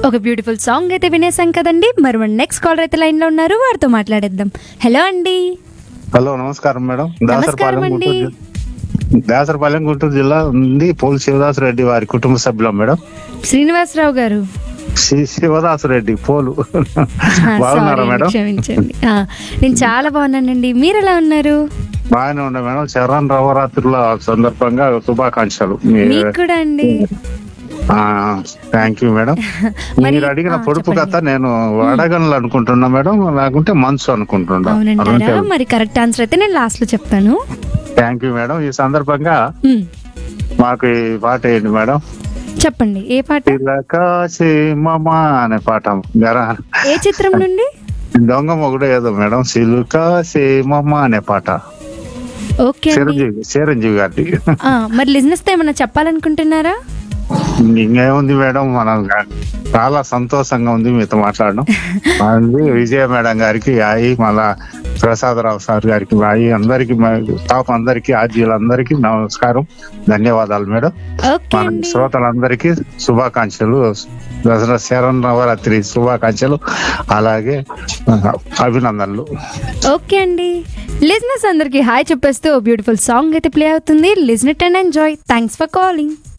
ఒక beautiful song అయితే వినేసాం కదండి మరి మన నెక్స్ట్ కాలర్ అయితే లైన్ లో ఉన్నారు వారితో మాట్లాడేద్దాం హలో అండి హలో నమస్కారం మేడం నమస్కారం అండి. గుంటూరు జిల్లా దాసరపాలెం గుంటూరు జిల్లా నుండి పోల్ శివదాస్ రెడ్డి వారి కుటుంబ సభ్యులం మేడం శ్రీనివాసరావు గారు శ్రీ శివదాస్ రెడ్డి పోలు ఆ, బాగున్నారా sorry, మేడం క్షమించండి ఆ, నేను చాలా బాగున్నానండి మీరు ఎలా ఉన్నారు బాగానే ఉన్నా మేడం చరణ్ నవరాత్రుల సందర్భంగా శుభాకాంక్షలు మీకు కూడా అండి థ్యాంక్ యూ మేడం మరి- మీరు అడిగిన ఆ, పొడుపు చెప్పండి. కథ నేను వడగనులు అనుకుంటున్నా మేడం లేకుంటే మనసు అనుకుంటున్నా అవునంటారా మరి కరెక్ట్ ఆన్సర్ అయితే నేను లాస్ట్ లో చెప్తాను థ్యాంక్ యూ మేడం ఈ సందర్భంగా మ్, మాకు ఈ పాట ఏంటి మేడం చెప్పండి ఏ పాట తిలకాశి మమ అనే పాట గరా ఏ చిత్రం నుండి దొంగ మొగుడు ఏదో మేడం సిలుకా మమ అనే పాట ఓకే అండి చిరంజీవి చిరంజీవి గారి ఆ, మరి లిజినెస్ తో ఏమన్నా చెప్పాలనుకుంటున్నారా ఇంకేముంది మేడం మనం చాలా సంతోషంగా ఉంది మీతో మాట్లాడడం అది విజయ మేడం గారికి ఆయి మళ్ళా ప్రసాదరావు సార్ గారికి ఆయి అందరికి టాప్ అందరికి ఆర్జీలందరికీ నమస్కారం ధన్యవాదాలు మేడం ఓకే మన అండి శ్రోతలందరికీ శుభాకాంక్షలు దసరా శరణ్ నవరాత్రి శుభాకాంక్షలు అలాగే ఆ, అభినందనలు ఓకే అండి లిజినెస్ అందరికి హాయ్ చెప్పేస్తూ బ్యూటిఫుల్ సాంగ్ అయితే ప్లే అవుతుంది listen it and enjoy thanks for calling